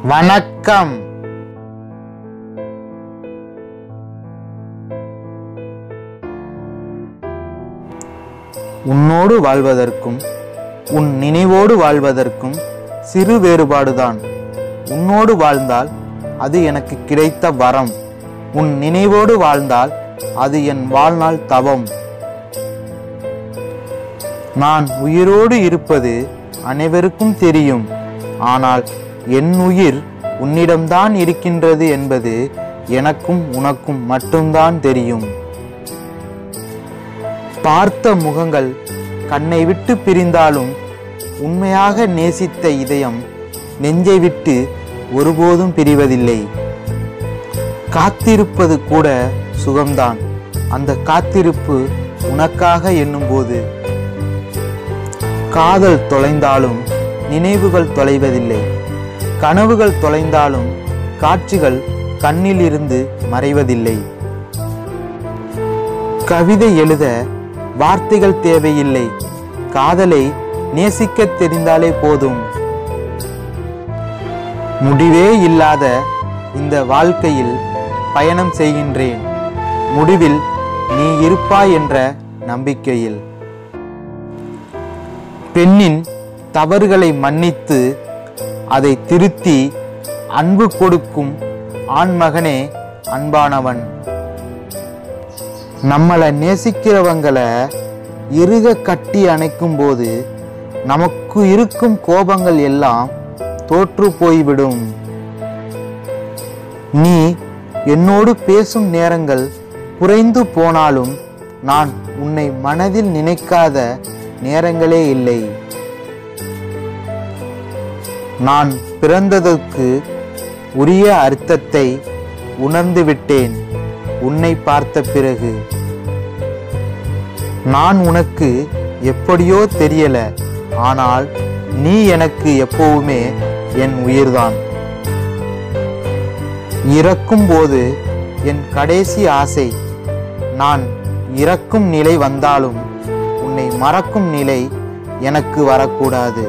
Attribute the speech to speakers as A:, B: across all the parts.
A: வணக்கம் உன்னோடு வாழ்வதற்கும் உன் நினைவோடு வாழ்வதற்கும் சிறு வேறுபாடுதான் உன்னோடு வாழ்ந்தால் அது எனக்கு கிடைத்த வரம் உன் நினைவோடு வாழ்ந்தால் அது என் வாழ்நாள் தவம் நான் உயிரோடு இருப்பது அனைவருக்கும் தெரியும் ஆனால் என் உயிர் உன்னிடம்தான் இருக்கின்றது என்பது எனக்கும் உனக்கும் மட்டும்தான் தெரியும் பார்த்த முகங்கள் கண்ணை விட்டு பிரிந்தாலும் உண்மையாக நேசித்த இதயம் நெஞ்சை விட்டு ஒருபோதும் பிரிவதில்லை காத்திருப்பது கூட சுகம்தான் அந்த காத்திருப்பு உனக்காக எண்ணும்போது காதல் தொலைந்தாலும் நினைவுகள் தொலைவதில்லை கனவுகள் தொலைந்தாலும் காட்சிகள் கண்ணில் இருந்து மறைவதில்லை கவிதை எழுத வார்த்தைகள் தேவையில்லை காதலை நேசிக்க தெரிந்தாலே போதும் முடிவே இல்லாத இந்த வாழ்க்கையில் பயணம் செய்கின்றேன் முடிவில் நீ இருப்பாய் என்ற நம்பிக்கையில் பெண்ணின் தவறுகளை மன்னித்து அதை திருத்தி அன்பு கொடுக்கும் ஆண்மகனே அன்பானவன் நம்மளை நேசிக்கிறவங்களை இறுக கட்டி அணைக்கும் போது நமக்கு இருக்கும் கோபங்கள் எல்லாம் தோற்று போய்விடும் நீ என்னோடு பேசும் நேரங்கள் குறைந்து போனாலும் நான் உன்னை மனதில் நினைக்காத நேரங்களே இல்லை நான் பிறந்ததற்கு உரிய அர்த்தத்தை உணர்ந்து விட்டேன் உன்னை பார்த்த பிறகு நான் உனக்கு எப்படியோ தெரியல ஆனால் நீ எனக்கு எப்பவுமே என் உயிர்தான் இறக்கும் போது என் கடைசி ஆசை நான் இறக்கும் நிலை வந்தாலும் உன்னை மறக்கும் நிலை எனக்கு வரக்கூடாது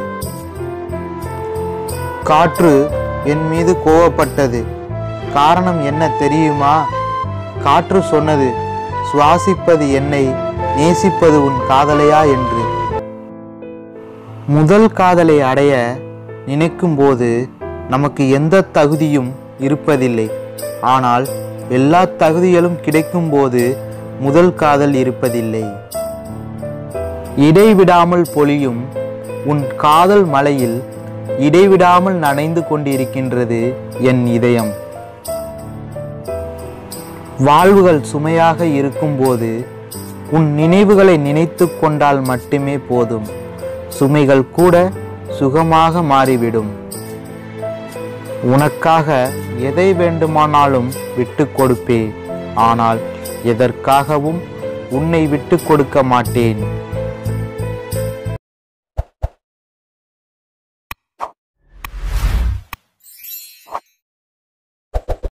A: காற்று என் மீது கோவப்பட்டது காரணம் என்ன தெரியுமா காற்று சொன்னது சுவாசிப்பது என்னை நேசிப்பது உன் காதலையா என்று முதல் காதலை அடைய நினைக்கும் போது நமக்கு எந்த தகுதியும் இருப்பதில்லை ஆனால் எல்லா தகுதிகளும் கிடைக்கும் போது முதல் காதல் இருப்பதில்லை இடைவிடாமல் பொழியும் உன் காதல் மலையில் இடைவிடாமல் நனைந்து கொண்டிருக்கின்றது என் இதயம் வாழ்வுகள் சுமையாக இருக்கும்போது உன் நினைவுகளை நினைத்து கொண்டால் மட்டுமே போதும் சுமைகள் கூட சுகமாக மாறிவிடும் உனக்காக எதை வேண்டுமானாலும் விட்டு கொடுப்பேன் ஆனால் எதற்காகவும் உன்னை விட்டு கொடுக்க மாட்டேன்